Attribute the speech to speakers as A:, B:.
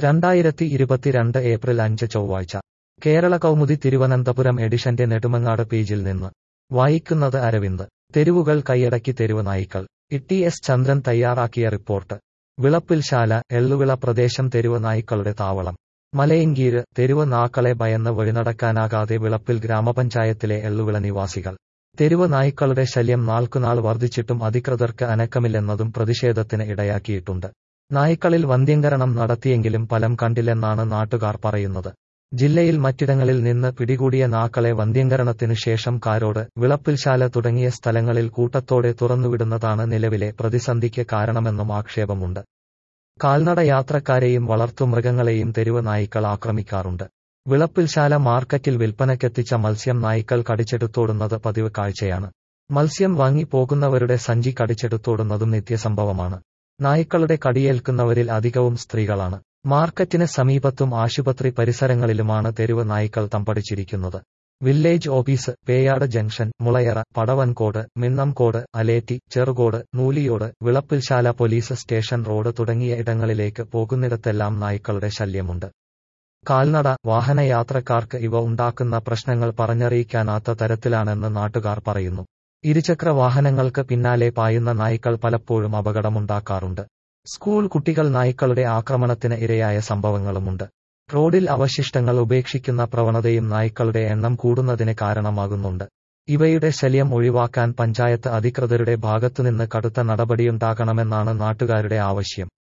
A: രണ്ടായിരത്തി ഇരുപത്തിരണ്ട് ഏപ്രിൽ അഞ്ച് ചൊവ്വാഴ്ച കേരള കൗമുദി തിരുവനന്തപുരം എഡിഷന്റെ നെടുമങ്ങാട് പേജിൽ നിന്ന് വായിക്കുന്നത് അരവിന്ദ് തെരുവുകൾ കൈയടക്കി തെരുവ് നായ്ക്കൾ ഇ എസ് ചന്ദ്രൻ തയ്യാറാക്കിയ റിപ്പോർട്ട് വിളപ്പിൽശാല എള്ളുവിള പ്രദേശം തെരുവ് നായ്ക്കളുടെ താവളം മലയങ്കീര് തെരുവ് നാക്കളെ ഭയന്ന് വഴിനടക്കാനാകാതെ വിളപ്പിൽ ഗ്രാമപഞ്ചായത്തിലെ എള്ളുവിള നിവാസികൾ തെരുവ് നായ്ക്കളുടെ ശല്യം നാൾക്കുനാൾ വർദ്ധിച്ചിട്ടും അധികൃതർക്ക് അനക്കമില്ലെന്നതും പ്രതിഷേധത്തിന് ഇടയാക്കിയിട്ടുണ്ട് നായ്ക്കളിൽ വന്ധ്യംകരണം നടത്തിയെങ്കിലും ഫലം കണ്ടില്ലെന്നാണ് നാട്ടുകാർ പറയുന്നത് ജില്ലയിൽ മറ്റിടങ്ങളിൽ നിന്ന് പിടികൂടിയ നാക്കളെ വന്ധ്യംകരണത്തിനു ശേഷം കാരോട് വിളപ്പിൽശാല തുടങ്ങിയ സ്ഥലങ്ങളിൽ കൂട്ടത്തോടെ തുറന്നുവിടുന്നതാണ് നിലവിലെ പ്രതിസന്ധിക്ക് കാരണമെന്നും ആക്ഷേപമുണ്ട് കാൽനട യാത്രക്കാരെയും വളർത്തുമൃഗങ്ങളെയും തെരുവ് നായ്ക്കൾ ആക്രമിക്കാറുണ്ട് വിളപ്പിൽശാല മാർക്കറ്റിൽ വിൽപ്പനയ്ക്കെത്തിച്ച മത്സ്യം നായ്ക്കൾ കടിച്ചെടുത്തോടുന്നത് പതിവ് കാഴ്ചയാണ് മത്സ്യം വാങ്ങി പോകുന്നവരുടെ സഞ്ചി കടിച്ചെടുത്തോടുന്നതും നിത്യസംഭവമാണ് നായ്ക്കളുടെ കടിയേൽക്കുന്നവരിൽ അധികവും സ്ത്രീകളാണ് മാർക്കറ്റിന് സമീപത്തും ആശുപത്രി പരിസരങ്ങളിലുമാണ് തെരുവ് നായ്ക്കൾ തമ്പടിച്ചിരിക്കുന്നത് village office Peyad junction Mulayara Padavankode Minnamkode Aletti Cherukode Nooliyode Vilappilsala police station road തുടങ്ങിയ ഇടങ്ങളിലേക്ക് പോകുന്നിടത്തെല്ലാം നായ്ക്കളുടെ ശല്യമുണ്ട് കാൽനട വാഹനയാത്രക്കാർക്ക് ഇവ ഉണ്ടാക്കുന്ന പ്രശ്നങ്ങൾ പറഞ്ഞറിയിക്കാനാത്ത തരത്തിലാണെന്ന് നാട്ടുകാർ പറയുന്നു ഇരുചക്ര വാഹനങ്ങൾക്ക് പിന്നാലെ പായുന്ന നായ്ക്കൾ പലപ്പോഴും അപകടമുണ്ടാക്കാറുണ്ട് സ്കൂൾ കുട്ടികൾ നായ്ക്കളുടെ ആക്രമണത്തിന് ഇരയായ സംഭവങ്ങളുമുണ്ട് റോഡിൽ അവശിഷ്ടങ്ങൾ ഉപേക്ഷിക്കുന്ന പ്രവണതയും നായ്ക്കളുടെ എണ്ണം കൂടുന്നതിന് കാരണമാകുന്നുണ്ട് ഇവയുടെ ശല്യം ഒഴിവാക്കാൻ പഞ്ചായത്ത് അധികൃതരുടെ ഭാഗത്തുനിന്ന് കടുത്ത നടപടിയുണ്ടാകണമെന്നാണ് നാട്ടുകാരുടെ ആവശ്യം